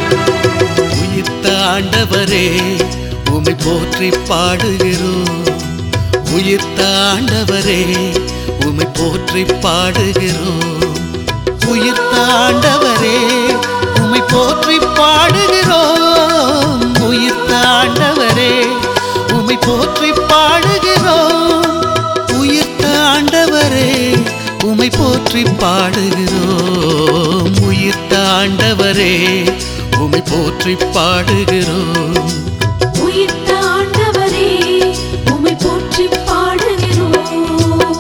உயிர்த்த ஆண்டவரே உமை போற்றி பாடுகிறோம் உயிர்த்த ஆண்டவரே உமை போற்றி பாடுகிறோம் உயிர்த்த ஆண்டவரே உமை போற்றி பாடுகிறோம் உயிர்த்த ஆண்டவரே உமை போற்றி பாடுகிறோம் உயிர்த்த ஆண்டவரே உமை போற்றி பாடுகிறோம் உயிர்த்த ஆண்டவரே உமை போற்றி பாடுகிறோம் உயிர்த்த ஆண்டவரே உம்மை போற்றி பாடுகிறோம்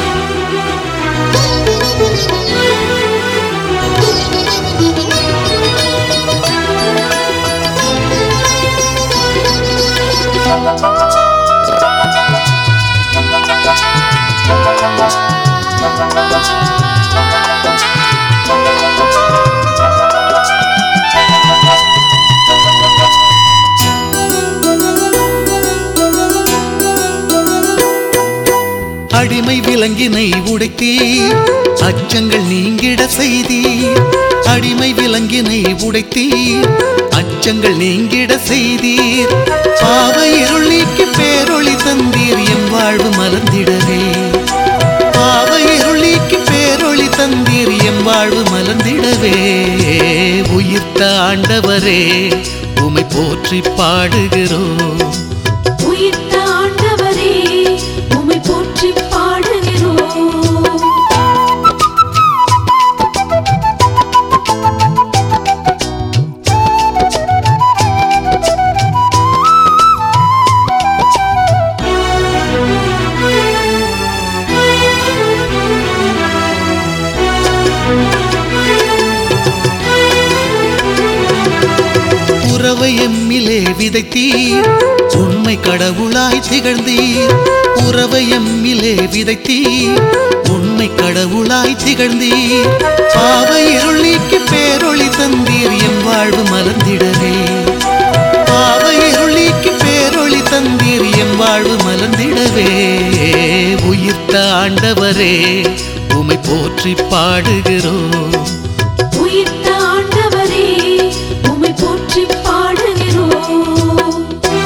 அடிமை விலங்கினை உடைத்தீர் அச்சங்கள் நீங்கிட செய்தீர் அடிமை விலங்கினை உடைத்தீர் அச்சங்கள் நீங்கிட செய்தீர் பாவ இருள் நீக்கி பேரொளி தந்தீர் எம் வாழ்வு மலர்ந்திடவே பாவ இருள் நீக்கி பேரொளி தந்தீர் எம் வாழ்வு மலர்ந்திடவே உயிர்த்த ஆண்டவரே உமை போற்றி பாடுகிறோம் உயிர்த்த ஆண்டவரே உம்மை போற்றி பாடுகிறோம் உறவை எம்மிலே விதைத்தீர் உண்மை கடவுளாய் திகழ்ந்தீர் உறவை எம்மிலே விதைத்தீர் உண்மை கடவுளாய் திகழ்ந்தீர் பாவ இருள் நீக்கி பேரொளி தந்தீர் எம் வாழ்வு மலர்ந்திடவே பாவ இருள் நீக்கி பேரொளி தந்தீர் எம் வாழ்வு மலர்ந்திடவே உயிர்த்த ஆண்டவரே உமை போற்றி பாடுகிறோம் உயிர்த்த ஆண்டவரே உம்மை போற்றி பாடுகிறோம்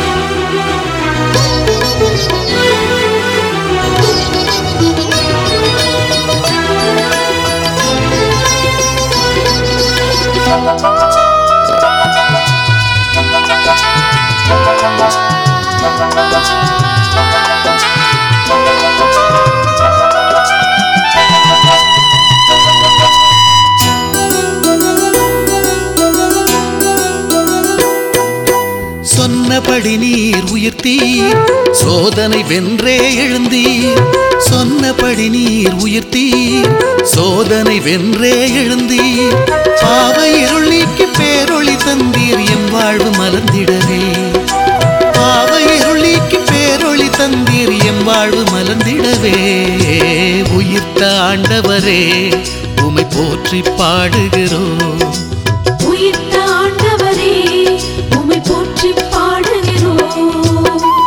சொன்னபடி நீர் உயிர்த்தீர் சோதனை வென்றே எழுந்தீர் சொன்னபடி நீர் உயிர்த்தீர் சோதனை வென்றே எழுந்தீர் பாவ இருள் நீக்கி பேரொளி தந்தீர் எம் வாழ்வு மலர்ந்திடவே பாவ இருள் நீக்கி பேரொளி தந்தீர் எம் வாழ்வு மலர்ந்திடவே உயிர்த்த ஆண்டவரே உமை போற்றி பாடுகிறோம் உயிர்த்த ஆண்டவரே உம்மை போற்றி பாடுகிறோம்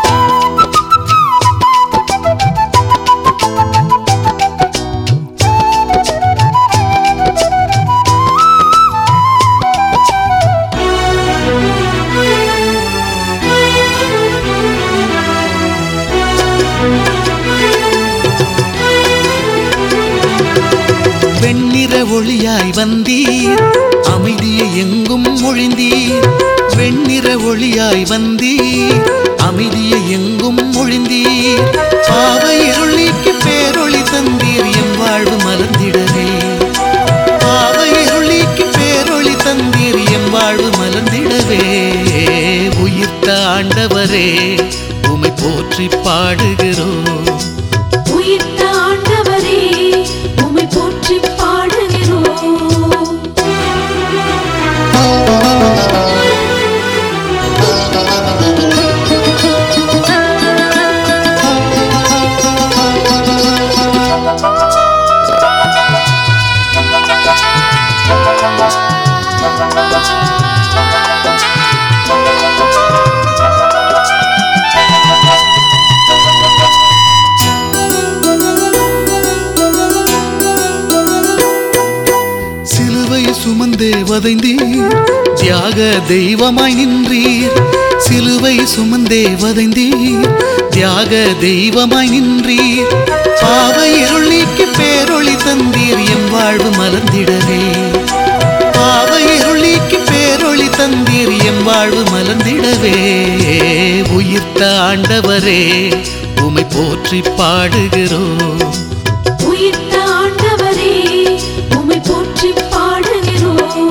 வெண்ணிற ஒளியாய் வந்தீர் அமைதியை எங்கும் மொழிந்தீர் வெண்ணிற ஒளியாய் வந்தீர் அமைதியை எங்கும் மொழிந்தீர் பாவ இருள் நீக்கி பேரொளி தந்தீர் எம் வாழ்வு மலர்ந்திடவே பாவ இருள் நீக்கி பேரொளி தந்தீர் எம் வாழ்வு மலர்ந்திடவே உயிர்த்த ஆண்டவரே உமை போற்றி பாடுகிறோம் உயிர்த்த ஆண்டவரே உம்மை போற்றி பாடுகிறோம் Thank வதைந்தீர் தியாக தெய்வமாய் நின்றீர் சிலுவை சுமந்தே வதைந்தீர் தியாக தெய்வமாய் நின்றீர் பாவ இருள் நீக்கி பேரொளி தந்தீர் எம் வாழ்வு மலர்ந்திடவே பாவ இருள் நீக்கி பேரொளி தந்தீர் எம் வாழ்வு மலர்ந்திடவே உயிர்த்த ஆண்டவரே உமை போற்றி பாடுகிறோம் உயிர்த்த ஆண்டவரே உம்மை போற்றி பாடுகிறோம்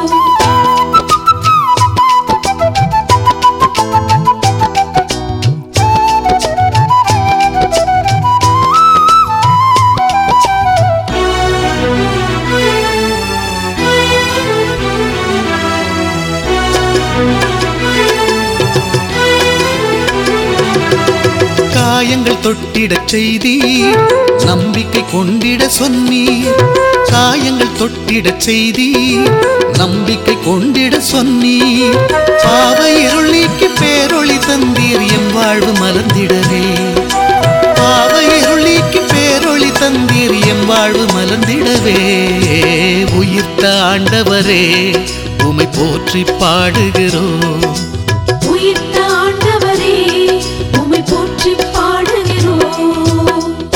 காயங்கள் தொட்டிடச் செய்தீர் நம்பிக்கை கொண்டிட சொன்னீர் காயங்கள் தொட்டிடச் செய்தீர் நம்பிக்கை கொண்டிட சொன்னீர் பாவ இருள் நீக்கி பேரொளி தந்தீர் எம் வாழ்வு மலர்ந்திடவே பாவ இருள் நீக்கி பேரொளி தந்தீர் எம் வாழ்வு மலர்ந்திடவே உயிர்த்த ஆண்டவரே உமை போற்றி பாடுகிறோம் உயிர்த்த ஆண்டவரே உம்மை போற்றி பாடுகிறோம்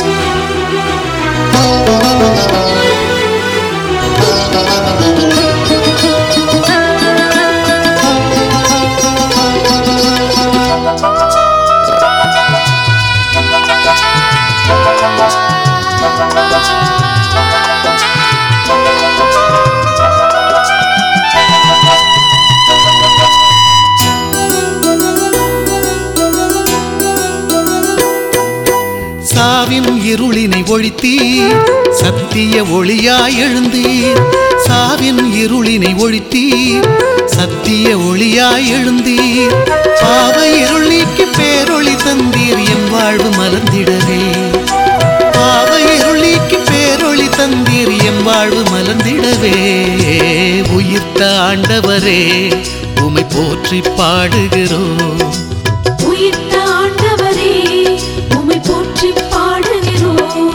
சாவின் இருளினை ஒழித்தீர் சத்திய ஒளியாய் எழுந்தீர் சாவின் இருளினை ஒழித்தீர் சத்திய ஒளியாய் எழுந்தீர் பாவ இருள் நீக்கி பேரொளி தந்தீர் எம் வாழ்வு மலர்ந்திடவே பாவ இருள் நீக்கி பேரொளி தந்தீர் எம் வாழ்வு மலர்ந்திடவே உயிர்த்த ஆண்டவரே உமை போற்றி பாடுகிறோம் உயிர்த்த ஆண்டவரே உம்மை போற்றி பாடுகிறோம்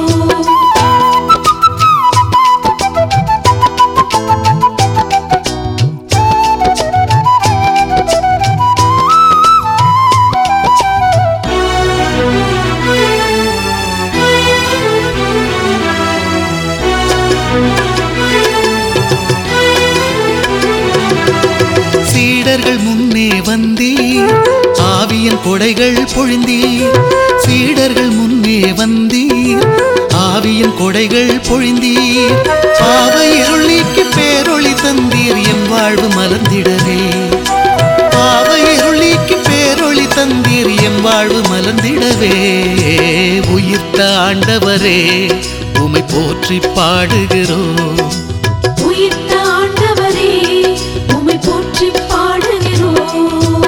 சீடர்கள் முன்னே வந்தீர் ஆவியின் கொடைகள் பொழிந்தீர் சீடர்கள் முன்னே வந்தீர் ஆவியின் கொடைகள் பொழிந்தீர் பாவ இருள் நீக்கி பேரொளி தந்தீர் எம் வாழ்வு மலர்ந்திடவே பாவ இருள் நீக்கி பேரொளி தந்தீர் எம் வாழ்வு மலர்ந்திடவே உயிர்த்த ஆண்டவரே உமை போற்றி பாடுகிறோம் உயிர்த்த ஆண்டவரே உம்மை போற்றி பாடுகிறோம்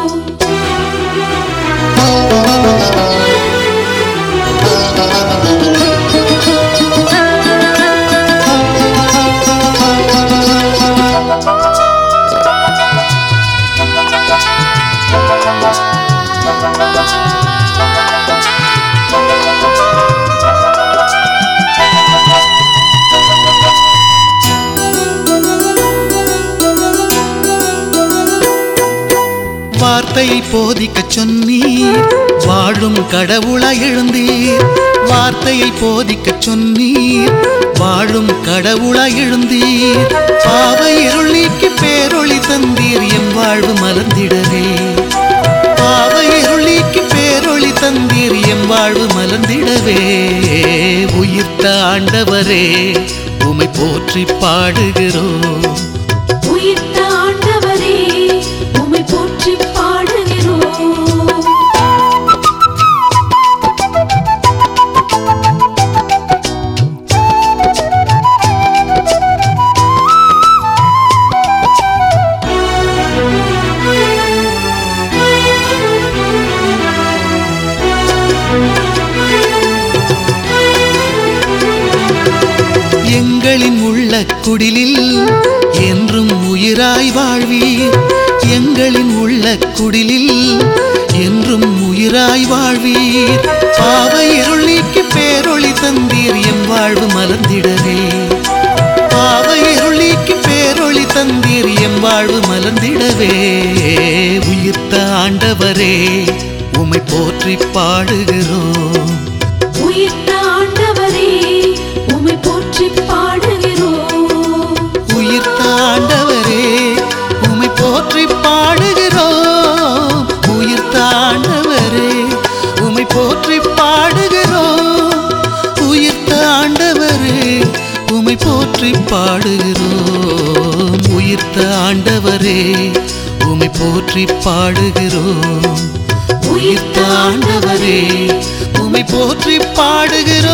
வார்த்தையை போதிக்கச் சொன்னீர் வாழும் கடவுளாய் எழுந்தீர் வார்த்தையை போதிக்கச் சொன்னீர் வாழும் கடவுளாய் எழுந்தீர் பாவ இருள் நீக்கி பேரொளி தந்தீர் எம் வாழ்வு மலர்ந்திடவே பாவ இருள் நீக்கி பேரொளி தந்தீர் எம் வாழ்வு மலர்ந்திடவே உயிர்த்த ஆண்டவரே உமை போற்றி பாடுகிறோம் உயிர்த்த ஆண்டவரே உம்மை போற்றி பாடுகிறோம் எங்களின் உள்ள குடிலில் என்றும் உயிராய் வாழ்வீர் எங்களின் உள்ள குடிலில் என்றும் உயிராய் வாழ்வீர் பாவ இருள் நீக்கி பேரொளி தந்தீர் எம் வாழ்வு மலர்ந்திடவே பாவ இருள் நீக்கி பேரொளி தந்தீர் என் வாழ்வு மலர்ந்திடவே உயிர்த்த ஆண்டவரே உமை போற்றி பாடுகிறோம் உயிர்த்த ஆண்டவரே உம்மை போற்றி பாடுகிறோம் உயிர்த்த ஆண்டவரே உமை போற்றி பாடுகிறோம் உயிர்த்த ஆண்டவரே உமை போற்றி பாடுகிறோம் உயிர்த்த ஆண்டவரே உமை போற்றி பாடுகிறோம் உயிர்த்த ஆண்டவரே உமை போற்றி பாடுகிறோம் உயிர்த்த ஆண்டவரே உமை போற்றி பாடுகிறோம்